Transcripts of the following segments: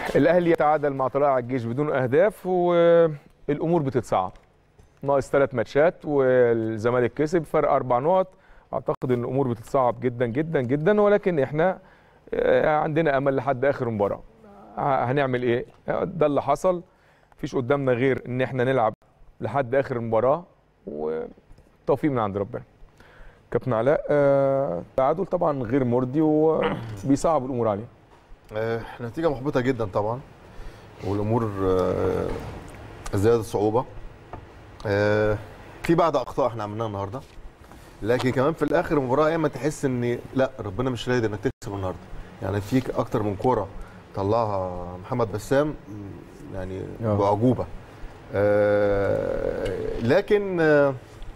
الاهلي يتعادل مع طلائع الجيش بدون اهداف والامور بتتصعب ناقص ثلاث ماتشات والزمالك كسب فرق اربع نقط اعتقد ان الامور بتتصعب جدا جدا جدا ولكن احنا آه، عندنا امل لحد اخر مباراه ه- هنعمل ايه ده اللي حصل مفيش قدامنا غير ان احنا نلعب لحد اخر المباراه والتوفيق من عند ربنا كابتن علاء آه، تعادل طبعا غير مرضي وبيصعب الامور عليه آه، نتيجة محبطة جدا طبعا والأمور آه، زادت صعوبة آه، في بعض أخطاء احنا عملناها النهاردة لكن كمان في الآخر المباراة أيما تحس إن لا ربنا مش راضي إنك تكسب النهاردة يعني فيك أكتر من كورة طلعها محمد بسام م، يعني آه. بأعجوبة آه، لكن آه،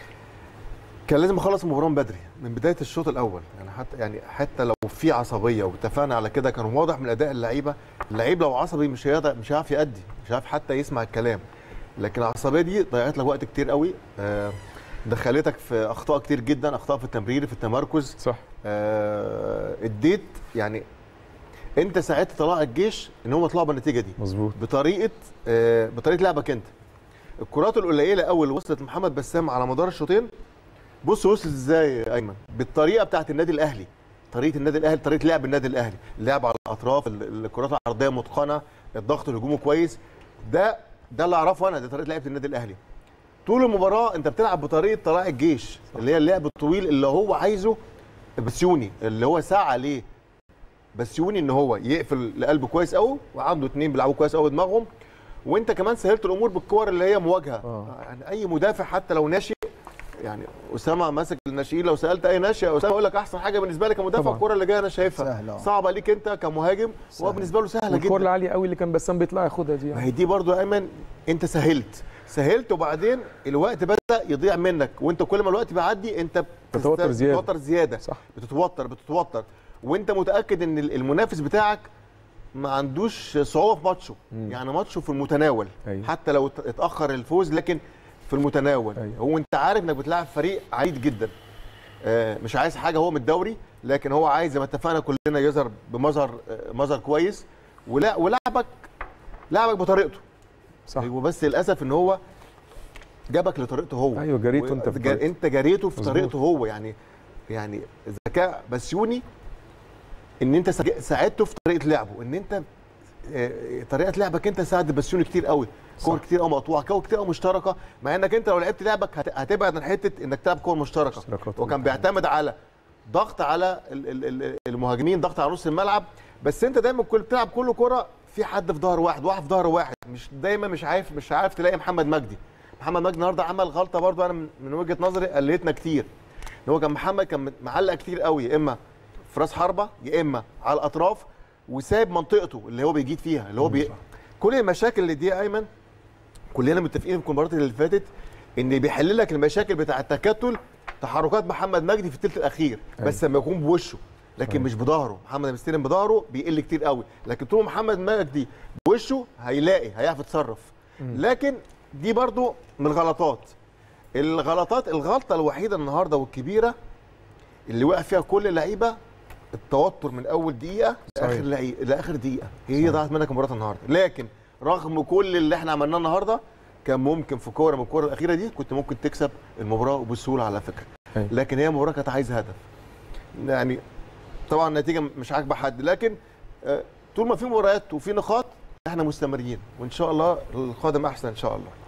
كان لازم اخلص المباراه من بدري من بدايه الشوط الاول يعني حتى يعني حتى لو في عصبيه واتفقنا على كده كان واضح من اداء اللعيبه اللعيب لو عصبي مش هيقدر مش هيعرف يأدي مش هيعرف حتى يسمع الكلام لكن العصبيه دي ضيعت لك وقت كتير قوي آه، دخلتك في اخطاء كتير جدا اخطاء في التمرير في التمركز صح آه، اديت يعني انت ساعدت طلائع الجيش ان هم يطلعوا بالنتيجه دي مظبوط بطريقه آه، بطريقه لعبك انت الكرات القليله قوي اللي وصلت لمحمد بسام على مدار الشوطين بص وصلت ازاي يا ايمن بالطريقه بتاعت النادي الاهلي طريقه النادي الاهلي طريقه لعب النادي الاهلي اللعب على الاطراف ال- الكرات العرضيه متقنه الضغط الهجومي كويس ده ده اللي اعرفه انا ده طريقه لعب النادي الاهلي طول المباراه انت بتلعب بطريقه طلائع الجيش اللي هي اللعب الطويل اللي هو عايزه بسيوني اللي هو سعى عليه بسيوني ان هو يقفل لقلبه كويس قوي وعنده اتنين بيلعبوا كويس قوي بدماغهم وانت كمان سهلت الامور بالكور اللي هي مواجهه آه. يعني اي مدافع حتى لو ناشئ يعني اسامه ماسك الناشئين لو سالت اي ناشئ يا اسامه يقول لك احسن حاجه بالنسبه لي كمدافع طبعاً. الكوره اللي جايه انا شايفها سهلة، آه. صعبه ليك انت كمهاجم هو سهلة. بالنسبه له سهله والكور جدا العاليه قوي اللي كان بسام بيطلع ياخدها دي ما يعني. هي دي برضو يا ايمن انت سهلت سهلت وبعدين الوقت بدا يضيع منك وانت كل ما الوقت بيعدي انت بتتوتر بتست- زيادة. بتتوتر زياده صح بتتوتر بتتوتر وانت متاكد ان المنافس بتاعك ما عندوش صعوبه في ماتشه مم. يعني ماتشه في المتناول أيوة. حتى لو ات- اتاخر الفوز لكن في المتناول أيوة. هو انت عارف انك بتلعب فريق عنيد جدا آه، مش عايز حاجه هو من الدوري لكن هو عايز زي ما اتفقنا كلنا يظهر بمظهر آه، مظهر كويس ولا ولعبك لعبك بطريقته صح هو بس للاسف ان هو جابك لطريقته هو ايوه جريته انت في جا- طريقته. انت جريته في مظبوط. طريقته هو يعني يعني ذكاء بسيوني ان انت سا- ساعدته في طريقه لعبه ان انت آه، طريقه لعبك انت ساعد بسيوني كتير قوي كور صح. كتير قوي مقطوعه كور كتير قوي مشتركه مع انك انت لو لعبت لعبك هت- هتبعد عن حته انك تلعب كور مشتركه اشتراكات وكان وبتاع. بيعتمد على ضغط على ال- ال- ال- المهاجمين ضغط على نص الملعب بس انت دايما كل بتلعب كل كره في حد في ظهر واحد واحد في ظهر واحد مش دايما مش عارف مش عارف تلاقي محمد مجدي محمد مجدي النهارده عمل غلطه برضو انا من- من وجهه نظري قلتنا كتير ان هو كان محمد كان معلق كتير قوي يا اما في راس حربه يا اما على الاطراف وسايب منطقته اللي هو بيجيد فيها اللي هو بي... كل المشاكل اللي دي يا ايمن كلنا متفقين في المباريات اللي فاتت ان بيحل لك المشاكل بتاع التكتل تحركات محمد مجدي في الثلث الاخير بس لما يكون بوشه لكن أيوة. مش بظهره محمد مستلم بظهره بيقل كتير قوي لكن طول ما محمد مجدي بوشه هيلاقي هيعرف يتصرف لكن دي برضو من الغلطات الغلطات الغلطه الوحيده النهارده والكبيره اللي وقع فيها كل اللعيبه التوتر من اول دقيقه صحيح. لاخر لعي... لاخر دقيقه هي ضاعت منك مباراه النهارده لكن رغم كل اللي احنا عملناه النهارده كان ممكن في كوره من الكوره الاخيره دي كنت ممكن تكسب المباراه وبسهوله على فكره أيوة. لكن هي مباراه كانت عايزه هدف يعني طبعا النتيجه مش عاجبه حد لكن آه، طول ما في مباريات وفي نقاط احنا مستمرين وان شاء الله القادم احسن ان شاء الله